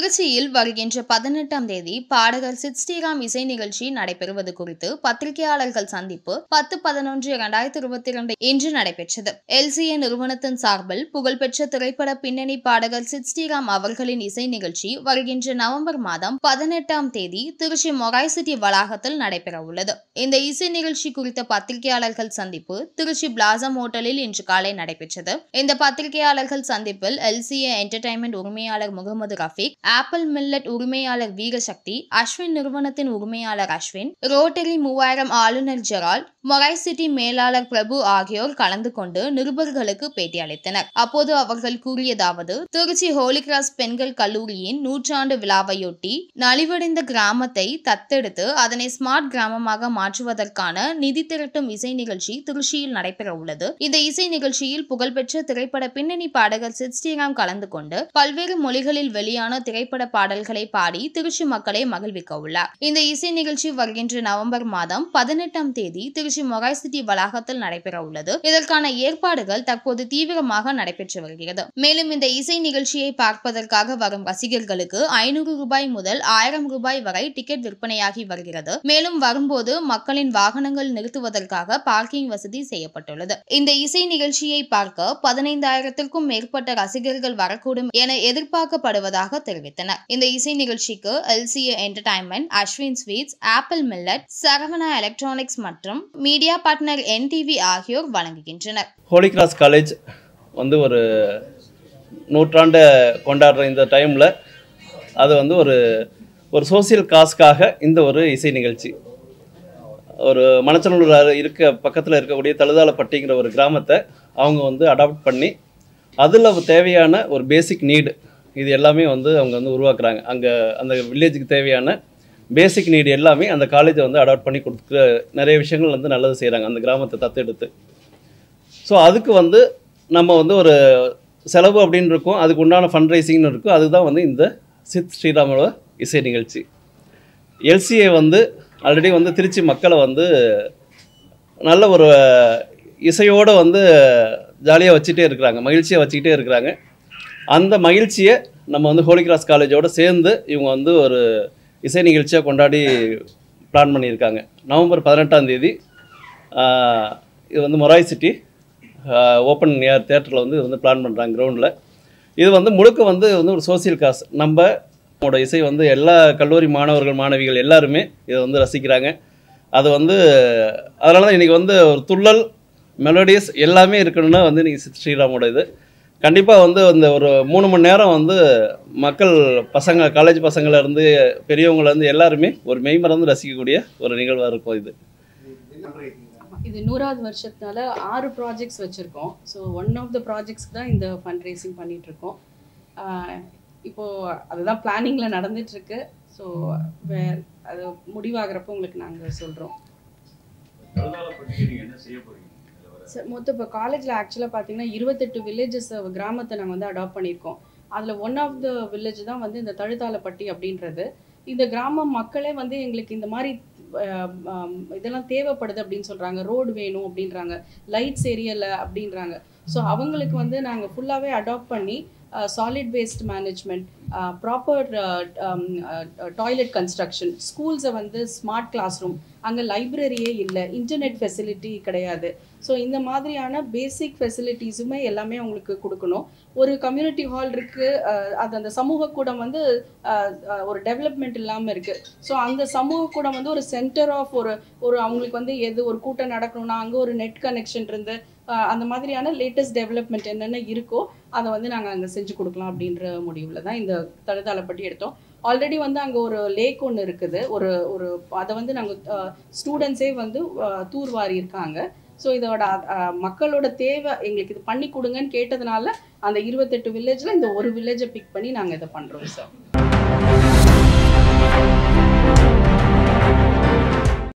திருச்சியில் வருகின்ற பதினெட்டாம் தேதி பாடகர் சித் ஸ்ரீராம் இசை நிகழ்ச்சி நடைபெறுவது குறித்து பத்திரிகையாளர்கள் சந்திப்பு பத்து பதினொன்று இரண்டாயிரத்தி இருபத்தி இரண்டு இன்று நடைபெற்றது எல்சிஏ நிறுவனத்தின் சார்பில் புகழ்பெற்ற திரைப்பட பின்னணி பாடகர் சித் ஸ்ரீராம் அவர்களின் இசை நிகழ்ச்சி வருகின்ற நவம்பர் மாதம் பதினெட்டாம் தேதி திருச்சி மொராய் சிட்டி வளாகத்தில் நடைபெற உள்ளது இந்த இசை நிகழ்ச்சி குறித்த பத்திரிகையாளர்கள் சந்திப்பு திருச்சி பிளாசம் ஹோட்டலில் இன்று காலை நடைபெற்றது இந்த பத்திரிகையாளர்கள் சந்திப்பில் எல்சிஏ என்டர்டைன்மெண்ட் உரிமையாளர் முகமது ரஃபீக் ஆப்பிள் மில்லட் உரிமையாளர் வீரசக்தி அஸ்வின் நிறுவனத்தின் உரிமையாளர் அஸ்வின் ரோட்டரி மூவாயிரம் ஆளுநர் ஜெரால் மொராய் சிட்டி மேலாளர் பிரபு ஆகியோர் கலந்து கொண்டு நிருபர்களுக்கு பேட்டியளித்தனர் அப்போது அவர்கள் கூறியதாவது திருச்சி ஹோலி கிராஸ் பெண்கள் கல்லூரியின் நூற்றாண்டு விழாவையொட்டி நலிவடைந்த கிராமத்தை தத்தெடுத்து அதனை ஸ்மார்ட் கிராமமாக மாற்றுவதற்கான நிதி திரட்டும் இசை நிகழ்ச்சி திருச்சியில் நடைபெற உள்ளது இந்த இசை நிகழ்ச்சியில் புகழ்பெற்ற திரைப்பட பின்னணி பாடகர் சித் ஸ்ரீராம் கலந்து கொண்டு பல்வேறு மொழிகளில் வெளியான திரைப்பட பாடல்களை பாடி திருச்சி மக்களை மகிழ்விக்க உள்ளார் இந்த இசை நிகழ்ச்சி வருகின்ற நவம்பர் மாதம் பதினெட்டாம் தேதி திருச்சி மொராய் சிட்டி வளாகத்தில் நடைபெற உள்ளது இதற்கான ஏற்பாடுகள் தற்போது தீவிரமாக நடைபெற்று வருகிறது மேலும் இந்த இசை நிகழ்ச்சியை பார்ப்பதற்காக வரும் ரசிகர்களுக்கு ஐநூறு ரூபாய் முதல் ஆயிரம் ரூபாய் வரை டிக்கெட் விற்பனையாகி வருகிறது மேலும் வரும்போது மக்களின் வாகனங்கள் நிறுத்துவதற்காக பார்க்கிங் வசதி செய்யப்பட்டுள்ளது இந்த இசை நிகழ்ச்சியை பார்க்க பதினைந்தாயிரத்திற்கும் மேற்பட்ட ரசிகர்கள் வரக்கூடும் என எதிர்பார்க்கப்படுவதாக தெரிவித்தனர் இந்த இசை நிகழ்ச்சிக்கு LCA entertainment Ashwin sweets apple millet Saravana electronics மற்றும் மீடியா பார்ட்னர் என்டிவி ஆகியோர் வழங்குகின்றனர் ஹோலி கிராஸ் காலேஜ் வந்து ஒரு நூற்றாண்டை கொண்டாடுற இந்த டைமில் அது வந்து ஒரு ஒரு சோசியல் காஸ்க்காக இந்த ஒரு இசை நிகழ்ச்சி ஒரு மணச்சநல்லூர் அரு- இருக்க பக்கத்தில் இருக்கக்கூடிய தழுதாலப்பட்டிங்கிற ஒரு கிராமத்தை அவங்க வந்து அடாப்ட் பண்ணி அதில் தேவையான ஒரு பேசிக் நீடு இது எல்லாமே வந்து அவங்க வந்து உருவாக்குறாங்க அங்கே அந்த வில்லேஜுக்கு தேவையான பேசிக் நீடு எல்லாமே அந்த காலேஜை வந்து அடாப்ட் பண்ணி கொடுக்குற நிறைய விஷயங்கள் வந்து நல்லது செய்கிறாங்க அந்த கிராமத்தை தத்தெடுத்து ஸோ அதுக்கு வந்து நம்ம வந்து ஒரு செலவு அப்படின்னு இருக்கும் அதுக்கு உண்டான ஃபண்ட் ரைசிங்னு இருக்கும் அதுதான் வந்து இந்த சித் ஸ்ரீராமோட இசை நிகழ்ச்சி எல்சிஏ வந்து ஆல்ரெடி வந்து திருச்சி மக்களை வந்து நல்ல ஒரு இசையோடு வந்து ஜாலியாக வச்சுட்டே இருக்கிறாங்க மகிழ்ச்சியாக வச்சுக்கிட்டே இருக்கிறாங்க அந்த மகிழ்ச்சியை நம்ம வந்து ஹோலி கிராஸ் காலேஜோடு சேர்ந்து இவங்க வந்து ஒரு இசை நிகழ்ச்சியாக கொண்டாடி பிளான் பண்ணியிருக்காங்க நவம்பர் பதினெட்டாம் தேதி ஆஹ், இது வந்து மொராய் சிட்டி ஓப்பன் ஏர் தேட்டரில் வந்து இது வந்து பிளான் பண்ணுறாங்க கிரவுண்டில் இது வந்து முழுக்க வந்து வந்து ஒரு சோசியல் காஸ் நம்ம நம்மளோட இசை வந்து எல்லா கல்லூரி மாணவர்கள் மாணவிகள் எல்லாருமே இதை வந்து ரசிக்கிறாங்க அது வந்து அதனால தான் இன்றைக்கி வந்து ஒரு துள்ளல் மெலோடியஸ் எல்லாமே இருக்கணும்னா வந்து இன்றைக்கி சித் ஸ்ரீராமோட இது கண்டிப்பாக வந்து அந்த ஒரு மூணு மணி நேரம் வந்து மக்கள் பசங்க காலேஜ் பசங்கள்லேருந்து பெரியவங்கலேருந்து எல்லாருமே ஒரு மெய்மறந்து ரசிக்கக்கூடிய ஒரு நிகழ்வாக இருக்கும் இது இது நூறாவது வருஷத்தினால ஆறு ப்ராஜெக்ட்ஸ் வச்சுருக்கோம் ஸோ ஒன் ஆஃப் த ப்ராஜெக்ட்ஸ்க்கு தான் இந்த ஃபண்ட் ரைசிங் பண்ணிகிட்ருக்கோம் இப்போது அதுதான் பிளானிங்கில் நடந்துகிட்ருக்கு ஸோ வே அது முடிவாகிறப்போ உங்களுக்கு நாங்கள் சொல்கிறோம் சார் மொத்தம் இப்போ காலேஜில் ஆக்சுவலாக பார்த்தீங்கன்னா இருபத்தெட்டு வில்லேஜஸ் கிராமத்தை நாங்கள் வந்து அடாப்ட் பண்ணியிருக்கோம் அதில் ஒன் ஆஃப் த வில்லேஜ் தான் வந்து இந்த தழுதாலப்பட்டி அப்படின்றது இந்த கிராம மக்களே வந்து எங்களுக்கு இந்த மாதிரி ஆம், ஆம், இதெல்லாம் தேவைப்படுது அப்படின்னு சொல்கிறாங்க ரோடு வேணும் அப்படின்றாங்க லைட்ஸ் எரியலை அப்படின்றாங்க ஸோ அவங்களுக்கு வந்து நாங்கள் ஃபுல்லாகவே அடாப்ட் பண்ணி solid waste management proper toilet construction ஸ்கூல்ஸை வந்து ஸ்மார்ட் கிளாஸ் ரூம் அங்கே லைப்ரரியே இல்லை இன்டர்நெட் ஃபெசிலிட்டி கிடையாது ஸோ இந்த மாதிரியான பேசிக் ஃபெசிலிட்டிஸுமே எல்லாமே அவங்களுக்கு கொடுக்கணும் ஒரு கம்யூனிட்டி ஹால் இருக்குது அது அந்த சமூக கூடம் வந்து அஹ், அஹ், ஒரு டெவலப்மெண்ட் இல்லாமல் இருக்குது ஸோ அந்த சமூக கூடம் வந்து ஒரு சென்டர் ஆஃப் ஒரு ஒரு அவங்களுக்கு வந்து எது ஒரு கூட்டம் நடக்கணும்னா அங்கே ஒரு நெட் கனெக்ஷன் இருந்து அஹ், அந்த மாதிரியான லேட்டஸ்ட் டெவலப்மெண்ட் என்னென்ன இருக்கோ அதை வந்து நாங்கள் அங்கே செஞ்சு கொடுக்கலாம் அப்படின்ற முடிவில் தான் இந்த தழுதாலப்பட்டி எடுத்தோம் ஆல்ரெடி வந்து அங்கே ஒரு லேக் ஒன்று இருக்குது ஒரு ஒரு அதை வந்து நாங்கள் ஸ்டூடெண்ட்ஸே வந்து அஹ், தூர்வாரி இருக்காங்க ஸோ இதோட அஹ், மக்களோட தேவை எங்களுக்கு இது பண்ணி கொடுங்கன்னு கேட்டதுனால அந்த இருபத்தெட்டு வில்லேஜில் இந்த ஒரு வில்லேஜை பிக் பண்ணி நாங்கள் இதை பண்ணுறோம் சார்